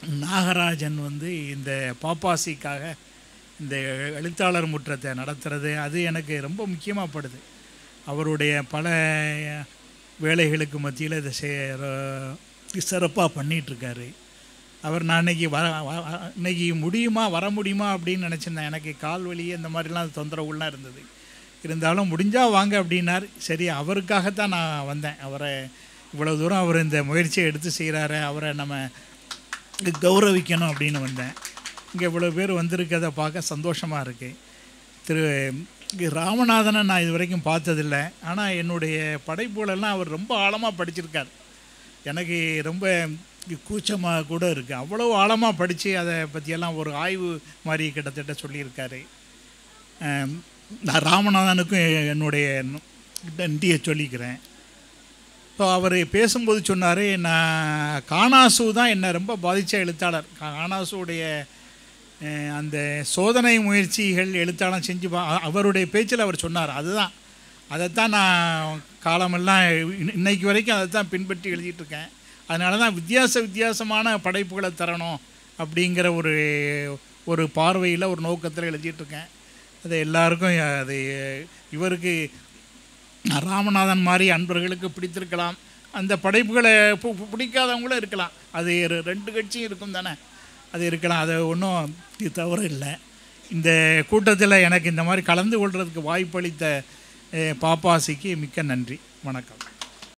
நாகராஜன் வந்து இந்த பாப்பாசிக்காக இந்த எழுத்தாளர் முற்றத்தை நடத்துறது அது எனக்கு ரொம்ப முக்கியமாக படுது அவருடைய பல வேலைகளுக்கு மத்தியில் இதை சிறப்பாக பண்ணிகிட்ருக்காரு அவர் நான் இன்னைக்கு வர வ- வ- இன்னைக்கு முடியுமா வர முடியுமா அப்படின்னு நினச்சிருந்தேன் எனக்கு கால் வலி இந்த மாதிரிலாம் தொந்தரவுலாம் இருந்தது இருந்தாலும் முடிஞ்சால் வாங்க அப்படின்னார் சரி அவருக்காகத்தான் நான் வந்தேன் அவரை இவ்வளோ தூரம் அவர் இந்த முயற்சியை எடுத்து செய்கிறாரு அவரை நம்ம கௌரவிக்கணும் அப்படின்னு வந்தேன் இங்கே இவ்வளோ பேர் வந்திருக்கதை பார்க்க சந்தோஷமாக இருக்குது திரு இங்க ராமநாதனை நான் இது வரைக்கும் பார்த்ததில்ல ஆனால் என்னுடைய படைப்புகளெல்லாம் அவர் ரொம்ப ஆழமாக படிச்சிருக்கார் எனக்கு ரொம்ப கூச்சமாக கூட இருக்குது அவ்வளோ ஆழமாக படித்து அதை பற்றியெல்லாம் ஒரு ஆய்வு மாதிரி கிட்டத்தட்ட சொல்லியிருக்காரு அஹ் நான் ராமநாதனுக்கும் என்னுடைய நன்றியை சொல்லிக்கிறேன் ஸோ அவர் பேசும்போது சொன்னார் நான் காணாசு தான் என்னை ரொம்ப பாதித்த எழுத்தாளர் காணாசுடைய அஹ், அந்த சோதனை முயற்சிகள் எழுத்தாளர் செஞ்சு பா அ- அவருடைய பேச்சில் அவர் சொன்னார் அதுதான் அதைத்தான் நான் காலமெல்லாம் இன்ன- இன்னைக்கு வரைக்கும் அதை தான் பின்பற்றி எழுதிட்டு இருக்கேன் அதனால தான் வித்தியாச வித்தியாசமான படைப்புகளை தரணும் அப்படிங்கிற ஒரு ஒரு பார்வையில் ஒரு நோக்கத்தில் எழுதிட்டு இருக்கேன் அது எல்லாருக்கும் அது இவருக்கு ராமநாதன் மாதிரி அன்பர்களுக்கு பிடித்திருக்கலாம் அந்த படைப்புகளை பு- பு- பிடிக்காதவங்களும் இருக்கலாம் அது ரெ- ரெண்டு கட்சியும் இருக்கும் தானே அது இருக்கலாம் அது ஒன்றும் தவறு இல்லை இந்த கூட்டத்தில் எனக்கு இந்த மாதிரி கலந்து கொள்றதுக்கு வாய்ப்பளித்த அஹ், பாப்பாசிக்கு மிக்க நன்றி வணக்கம்